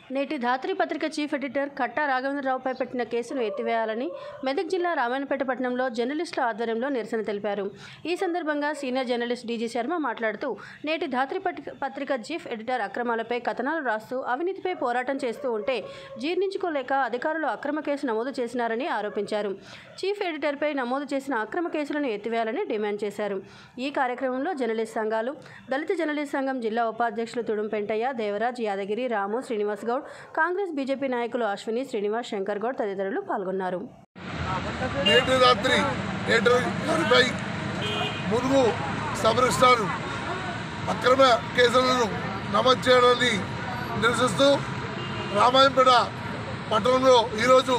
నేటి ధాత్రి పత్రిక chief editor కట్టా రాఘవేంద్రరావుపై పెట్టిన కేసును ఎత్తివేయాలని మెదక్ జిల్లా రామాయణపేట పట్టణంలో జర్నలిస్టుల ఆధ్వర్యంలో నిరసన తెలిపారు ఈ సందర్భంగా సీనియర్ జర్నలిస్ట్ డీజీ శర్మ మాట్లాడుతూ నేటి ధాత్రి పత్రిక- పత్రిక చీఫ్ ఎడిటర్ అక్రమాలపై కథనాలు రాస్తూ అవినీతిపై పోరాటం చేస్తూ ఉంటే జీర్ణించుకోలేక అధికారులు అక్రమ కేసు నమోదు చేసినారని ఆరోపించారు చీఫ్ ఎడిటర్పై నమోదు చేసిన అక్రమ కేసులను ఎత్తివేయాలని డిమాండ్ చేశారు ఈ కార్యక్రమంలో జర్నలిస్ట్ సంఘాలు దళిత జర్నలిస్ట్ సంఘం జిల్లా ఉపాధ్యక్షులు తుడుం పెంటయ్య దేవరాజ్ యాదగిరి రాము శ్రీనివాస్ గౌడ్ కాంగ్రెస్ బీజేపీ నాయకులు అశ్విని శ్రీనివాస్ శంకర్ గౌడ్ తదితరులు పాల్గొన్నారు నేటి రాత్రి ఎడిటర్ గారిపై మురుగు సబ్ రిజిస్ట్రార్ అక్రమ కేసులను నమోదు చేయడాన్ని నిరసిస్తూ రామాయంపేట పట్టణంలో ఈరోజు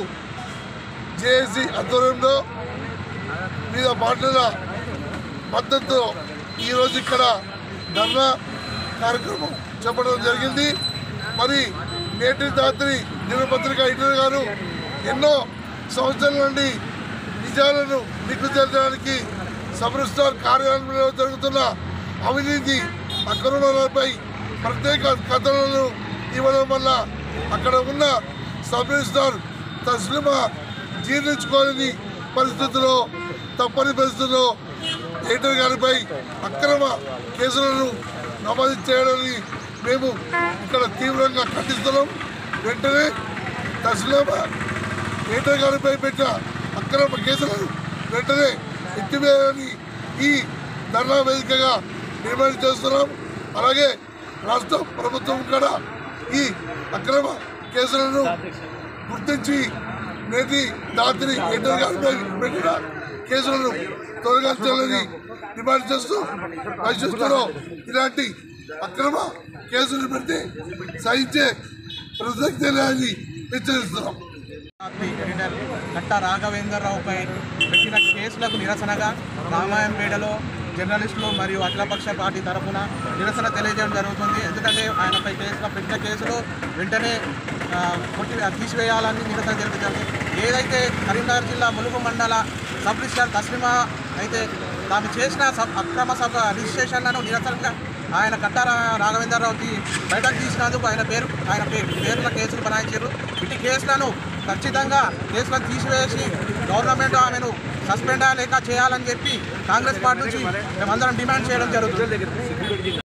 జేఏసీ ఆధ్వర్యంలో వివిధ పార్టీల మద్దతుతో ఈరోజు ఇక్కడ ధర్నా కార్యక్రమం చెప్పడం జరిగింది మరి నేటి రాత్రి దినపత్రిక ఎడిటర్ గారు ఎన్నో సంవత్సరాల నుండి నిజాలను నిగ్గుచేర్చడానికి సబ్ రిజిస్ట్రార్ కార్యాలయంలో జరుగుతున్న అవినీతి అక్రమాలపై ప్రత్యేక కథనాలను ఇవ్వడం వల్ల అక్కడ ఉన్న సబ్ రిజిస్ట్రార్ తస్లిమా జీర్ణించుకోలేని పరిస్థితుల్లో తప్పని పరిస్థితుల్లో ఎడిటర్ గారిపై అక్రమ కేసులను నమోదు చేయడాన్ని మేము ఇక్కడ తీవ్రంగా ఖండిస్తున్నాం వెంటనే తస్లిమా ఎడిటర్ గారిపై పెట్టిన అక్రమ కేసులను వెంటనే ఎత్తివేయాలని ఈ ధర్నా వేదికగా డిమాండ్ చేస్తున్నాం అలాగే రాష్ట్ర ప్రభుత్వం కూడా ఈ అక్రమ కేసులను గుర్తించి నేటి రాత్రి ఎడిటర్ గారిపై పెట్టిన కేసులను తొలగించాలని డిమాండ్ చేస్తూ భవిష్యత్తులో ఇలాంటి అక్రమ కేసులు పెడితే సహించే ప్రసక్తి లేదని హెచ్చరిస్తున్నాం పార్టీ ఎడిటర్ కట్టా రాఘవేంద్రరావుపై పెట్టిన కేసులకు నిరసనగా రామాయంపేటలో జర్నలిస్టులు మరియు అఖిలపక్ష పార్టీ తరఫున నిరసన తెలియజేయడం జరుగుతుంది ఎందుకంటే ఆయనపై కేసులో పెట్టిన కేసులు వెంటనే ఆ, కొట్టి తీసివేయాలని నిరసన జరుగుతుంది ఏదైతే కరీంనగర్ జిల్లా ములుగు మండల సబ్ రిజిస్టార్ తస్లిమా అయితే తాను చేసిన సబ్ అక్రమ సభ రిజిస్ట్రేషన్లను నిరసనగా ఆయన కట్టార రాఘవేంద్రరావుకి బయటకు తీసినందుకు ఆయన పేరు ఆయన పే- పేరున కేసులు బనాయించారు ఇటు కేసులను ఖచ్చితంగా కేసులను తీసివేసి గవర్నమెంట్ ఆమెను సస్పెండ్ లేక చేయాలని చెప్పి కాంగ్రెస్ పార్టీ నుంచి మేమందరం డిమాండ్ చేయడం జరుగుతుంది